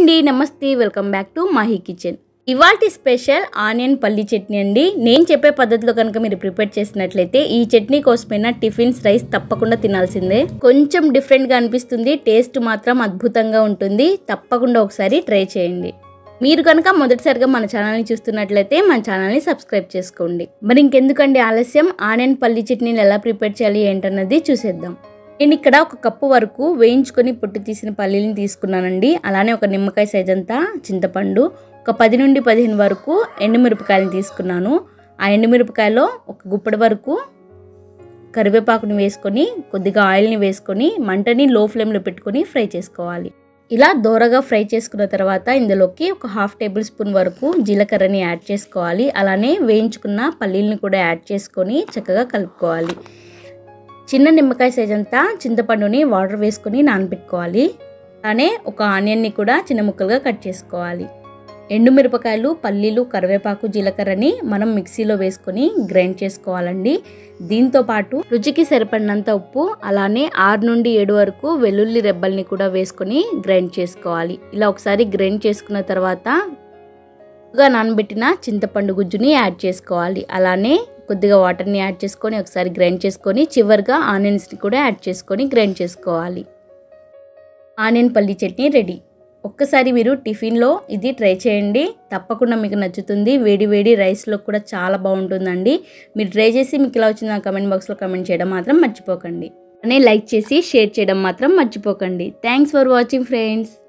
అండి నమస్తే welcome back to Mahi kitchen ఇవాల్టి స్పెషల్ ఆనియన్ పల్లి చట్నీ అండి నేను చెప్పే పద్ధతిలో కనుక మీరు ప్రిపేర్ చేసినట్లయితే ఈ చట్నీ కోసమైనా టిఫిన్స్ రైస్ తప్పకుండా తినాల్సిందే కొంచెం డిఫరెంట్గా అనిపిస్తుంది టేస్ట్ మాత్రం అద్భుతంగా ఉంటుంది తప్పకుండా ఒకసారి ట్రై చేయండి మీరు కనుక మొదటిసారిగా మన ఛానల్ని చూస్తున్నట్లయితే మన ఛానల్ని సబ్స్క్రైబ్ చేసుకోండి మరి ఇంకెందుకండి ఆలస్యం ఆనియన్ పల్లి చట్నీని ఎలా ప్రిపేర్ చేయాలి ఏంటన్నది చూసేద్దాం నేను ఇక్కడ ఒక కప్పు వరకు వేయించుకొని పొట్టు తీసిన పల్లీలను తీసుకున్నానండి అలానే ఒక నిమ్మకాయ సైజ్ అంతా చింతపండు ఒక పది నుండి పదిహేను వరకు ఎండుమిరపకాయలను తీసుకున్నాను ఆ ఎండుమిరపకాయలో ఒక గుప్పడి వరకు కరివేపాకుని వేసుకొని కొద్దిగా ఆయిల్ని వేసుకొని మంటని లో ఫ్లేమ్లో పెట్టుకొని ఫ్రై చేసుకోవాలి ఇలా దోరగా ఫ్రై చేసుకున్న తర్వాత ఇందులోకి ఒక హాఫ్ టేబుల్ స్పూన్ వరకు జీలకర్రని యాడ్ చేసుకోవాలి అలానే వేయించుకున్న పల్లీలను కూడా యాడ్ చేసుకొని చక్కగా కలుపుకోవాలి చిన్న నిమ్మకాయ సైజ్ అంతా చింతపండుని వాటర్ వేసుకొని నానబెట్టుకోవాలి అలానే ఒక ఆనియన్ని కూడా చిన్న ముక్కలుగా కట్ చేసుకోవాలి ఎండుమిరపకాయలు పల్లీలు కరివేపాకు జీలకర్రని మనం మిక్సీలో వేసుకొని గ్రైండ్ చేసుకోవాలండి దీంతో పాటు రుచికి సరిపడినంత ఉప్పు అలానే ఆరు నుండి ఏడు వరకు వెల్లుల్లి రెబ్బల్ని కూడా వేసుకొని గ్రైండ్ చేసుకోవాలి ఇలా ఒకసారి గ్రైండ్ చేసుకున్న తర్వాత గా నానబెట్టిన చింతపండు గుజ్జుని యాడ్ చేసుకోవాలి అలానే కొద్దిగా వాటర్ని యాడ్ చేసుకొని ఒకసారి గ్రైండ్ చేసుకొని చివరిగా ఆనియన్స్ని కూడా యాడ్ చేసుకొని గ్రైండ్ చేసుకోవాలి ఆనియన్ పల్లి చట్నీ రెడీ ఒక్కసారి మీరు టిఫిన్లో ఇది ట్రై చేయండి తప్పకుండా మీకు నచ్చుతుంది వేడి వేడి రైస్లో కూడా చాలా బాగుంటుందండి మీరు ట్రై చేసి మీకు ఇలా వచ్చింది నా కమెంట్ బాక్స్లో కమెంట్ చేయడం మాత్రం మర్చిపోకండి అనే లైక్ చేసి షేర్ చేయడం మాత్రం మర్చిపోకండి థ్యాంక్స్ ఫర్ వాచింగ్ ఫ్రెండ్స్